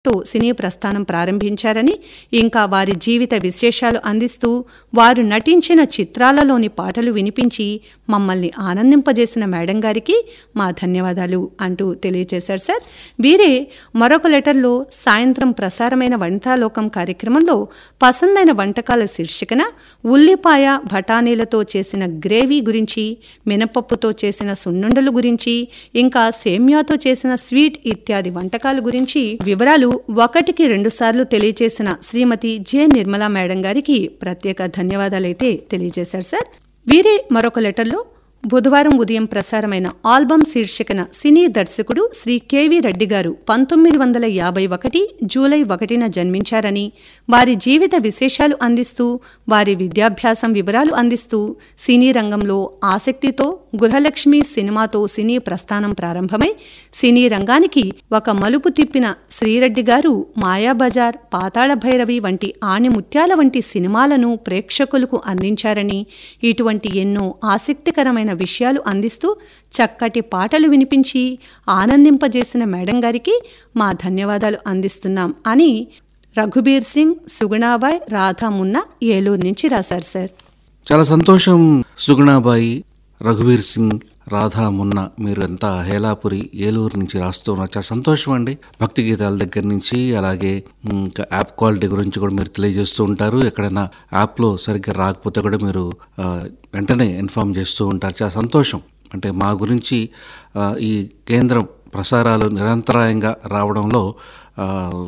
తో సినీ ప్రస్థానం ప్రారంభించారని ఇంకా వారి జీవిత విశేషాలు అందిస్తూ వారు నటించిన చిత్రాలలోని పాటలు వినిపించి మమ్మల్ని ఆనందింపజేసిన మేడం గారికి మా ధన్యవాదాలు అంటూ తెలియజేశారు సార్ వీరే మరొక లెటర్లో సాయంత్రం ప్రసారమైన వంటలోకం కార్యక్రమంలో పసందైన వంటకాల శీర్షికన ఉల్లిపాయ బఠానీలతో చేసిన గ్రేవీ గురించి మినపప్పుతో చేసిన సున్నుండలు గురించి ఇంకా సేమ్యాతో చేసిన స్వీట్ ఇత్యాది వంటకాల గురించి వివరాలు ఒకటికి రెండుసార్లు తెలియజేసిన శ్రీమతి జె నిర్మలా మేడం గారికి ప్రత్యేక ధన్యవాదాలైతే తెలియజేశారు సార్ వీరే మరొక లెటర్లో బుధవారం ఉదయం ప్రసారమైన ఆల్బమ్ శీర్షికన సినీ దర్శకుడు శ్రీ కెవి రెడ్డి గారు పంతొమ్మిది వందల యాభై ఒకటి జూలై ఒకటిన జన్మించారని వారి జీవిత విశేషాలు అందిస్తూ వారి విద్యాభ్యాసం వివరాలు అందిస్తూ సినీ రంగంలో ఆసక్తితో గృహలక్ష్మి సినిమాతో సినీ ప్రస్థానం ప్రారంభమై సినీ రంగానికి ఒక మలుపు తిప్పిన శ్రీరెడ్డి గారు మాయాబజార్ పాతాళ భైరవి వంటి ఆణిముత్యాల వంటి సినిమాలను ప్రేక్షకులకు అందించారని ఇటువంటి ఎన్నో ఆసక్తికరమైన విషయాలు అందిస్తూ చక్కటి పాటలు వినిపించి ఆనందింపజేసిన మేడం గారికి మా ధన్యవాదాలు అందిస్తున్నాం అని రఘుబీర్ సింగ్ సుగుణాబాయ్ రాధా మున్నా ఏలూరు నుంచి రాశారు సార్ చాలా సంతోషం సుగుణాబాయి రఘువీర్ సింగ్ రాధా మున్న మీరు ఎంత హేలాపురి ఏలూరు నుంచి రాస్తున్నారు చాలా సంతోషం అండి భక్తి గీతాల దగ్గర నుంచి అలాగే మ్, ఇంకా యాప్ క్వాలిటీ గురించి కూడా మీరు తెలియజేస్తూ ఉంటారు ఎక్కడైనా యాప్లో సరిగ్గా రాకపోతే కూడా మీరు ఆ, వెంటనే ఇన్ఫామ్ చేస్తూ ఉంటారు చాలా సంతోషం అంటే మా గురించి ఆ, ఈ కేంద్రం ప్రసారాలు నిరంతరాయంగా రావడంలో ఆ,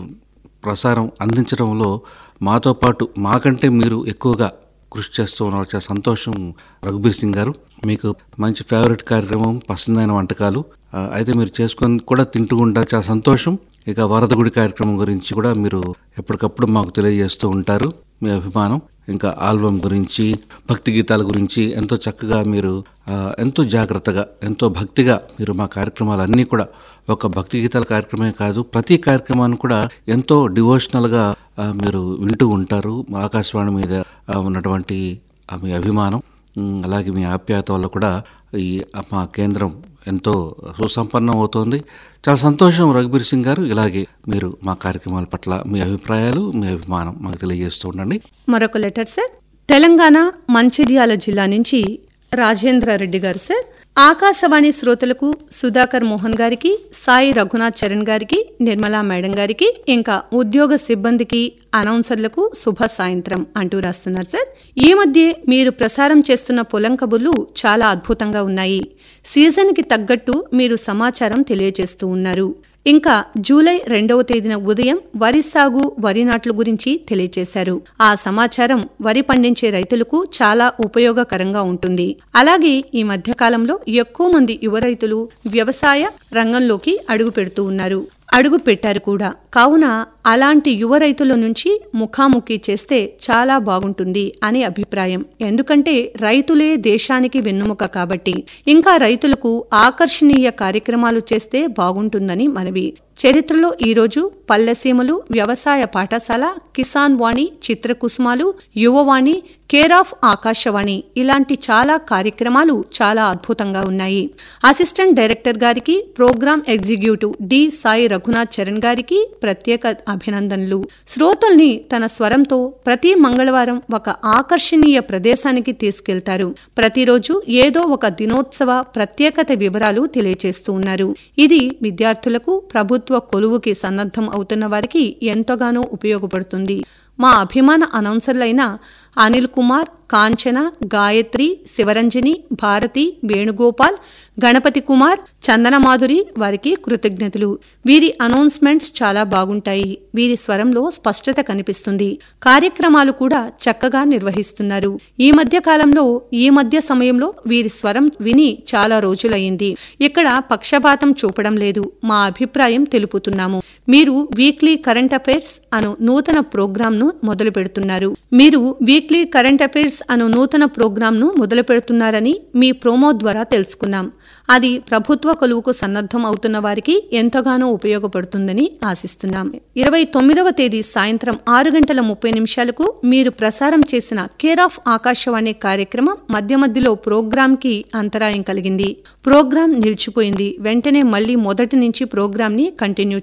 ప్రసారం అందించడంలో మాతో పాటు మాకంటే మీరు ఎక్కువగా కృషి చేస్తూ ఉన్నారు చాలా సంతోషం రఘుబీర్ సింగ్ గారు మీకు మంచి ఫేవరెట్ కార్యక్రమం పసందైన వంటకాలు ఆ, అయితే మీరు చేసుకొని కూడా తింటూ ఉంటారు చాలా సంతోషం ఇక వరదగుడి కార్యక్రమం గురించి కూడా మీరు ఎప్పటికప్పుడు మాకు తెలియజేస్తూ ఉంటారు మీ అభిమానం ఇంకా ఆల్బమ్ గురించి భక్తి గీతాల గురించి ఎంతో చక్కగా మీరు ఆ, ఎంతో జాగ్రత్తగా ఎంతో భక్తిగా మీరు మా కార్యక్రమాలన్నీ కూడా ఒక భక్తి గీతాల కార్యక్రమమే కాదు ప్రతి కార్యక్రమాన్ని కూడా ఎంతో డివోషనల్గా ఆ, మీరు వింటూ ఉంటారు మా ఆకాశవాణి మీద ఆ, ఉన్నటువంటి ఆ మీ అభిమానం ఉమ్, అలాగే మీ ఆప్యాయత వల్ల కూడా ఈ మా కేంద్రం ఎంతో సుసంపన్నం అవుతోంది చాలా సంతోషం రఘుబీర్ సింగ్ గారు ఇలాగే మీరు మా కార్యక్రమాల పట్ల మీ అభిప్రాయాలు మీ అభిమానం మాకు తెలియజేస్తూ ఉండండి మరొక లెటర్ సార్ తెలంగాణ మంచిర్యాల జిల్లా నుంచి రాజేంద్ర రెడ్డి గారు సార్ ఆకాశవాణి శ్రోతలకు సుధాకర్ మోహన్ గారికి సాయి రఘునాథ్ చరణ్ గారికి నిర్మలా మేడం గారికి ఇంకా ఉద్యోగ సిబ్బందికి అనౌన్సర్లకు శుభ సాయంత్రం అంటూ రాస్తున్నారు సార్ ఈ మధ్య మీరు ప్రసారం చేస్తున్న పొలం కబుర్లు చాలా అద్భుతంగా ఉన్నాయి సీజన్కి తగ్గట్టు మీరు సమాచారం తెలియజేస్తూ ఉన్నారు ఇంకా జూలై రెండవ తేదీన ఉదయం వరి సాగు వరి నాట్ల గురించి తెలియజేశారు ఆ సమాచారం వరి పండించే రైతులకు చాలా ఉపయోగకరంగా ఉంటుంది అలాగే ఈ మధ్య కాలంలో ఎక్కువ మంది యువ రైతులు వ్యవసాయ రంగంలోకి అడుగు పెడుతూ ఉన్నారు అడుగు పెట్టారు కూడా కావున అలాంటి యువ రైతుల నుంచి ముఖాముఖి చేస్తే చాలా బాగుంటుంది అని అభిప్రాయం ఎందుకంటే రైతులే దేశానికి వెన్నుముక కాబట్టి ఇంకా రైతులకు ఆకర్షణీయ కార్యక్రమాలు చేస్తే బాగుంటుందని మనవి చరిత్రలో ఈరోజు పల్లెసీమలు వ్యవసాయ పాఠశాల కిసాన్ వాణి చిత్రకుసుమాలు యువవాణి కేర్ ఆఫ్ ఆకాశవాణి ఇలాంటి చాలా కార్యక్రమాలు చాలా అద్భుతంగా ఉన్నాయి అసిస్టెంట్ డైరెక్టర్ గారికి program executive D Sai Raghunath Charan గారికి ప్రత్యేక అభినందనలు శ్రోతల్ని తన స్వరంతో ప్రతి మంగళవారం ఒక ఆకర్షణీయ ప్రదేశానికి తీసుకెళ్తారు ప్రతిరోజు ఏదో ఒక దినోత్సవ ప్రత్యేకత వివరాలు తెలియజేస్తూ ఉన్నారు ఇది విద్యార్థులకు ప్రభుత్వ కొలువుకి సన్నద్ధం అవుతున్న వారికి ఎంతగానో ఉపయోగపడుతుంది మా అభిమాన అనౌన్సర్లైన అనిల్ కుమార్ కాంచన గాయత్రి శివరంజని భారతి వేణుగోపాల్ గణపతి కుమార్ చందనమాధురి వారికి కృతజ్ఞతలు వీరి అనౌన్స్మెంట్స్ చాలా బాగుంటాయి వీరి స్వరంలో స్పష్టత కనిపిస్తుంది కార్యక్రమాలు కూడా చక్కగా నిర్వహిస్తున్నారు ఈ మధ్య కాలంలో ఈ మధ్య సమయంలో వీరి స్వరం విని చాలా రోజులయ్యింది ఇక్కడ పక్షపాతం చూపడం లేదు మా అభిప్రాయం తెలుపుతున్నాము మీరు వీక్లీ కరెంట్ అఫైర్స్ అను నూతన ప్రోగ్రాంను మొదలు పెడుతున్నారు మీరు వీక్లీ కరెంట్ అఫైర్స్ అను నూతన ప్రోగ్రాంను మొదలు పెడుతున్నారని మీ ప్రోమో ద్వారా తెలుసుకున్నాం అది ప్రభుత్వ కొలువుకు సన్నద్ధం అవుతున్న వారికి ఎంతగానో ఉపయోగపడుతుందని ఆశిస్తున్నాం ఇరవై తొమ్మిదవ తేదీ సాయంత్రం ఆరు గంటల ముప్పై నిమిషాలకు మీరు ప్రసారం చేసిన కేర్ ఆఫ్ ఆకాశవాణి కార్యక్రమం మధ్య మధ్యలో ప్రోగ్రాంకి అంతరాయం కలిగింది ప్రోగ్రాం నిలిచిపోయింది వెంటనే మళ్లీ మొదటి నుంచి ప్రోగ్రాంని కంటిన్యూ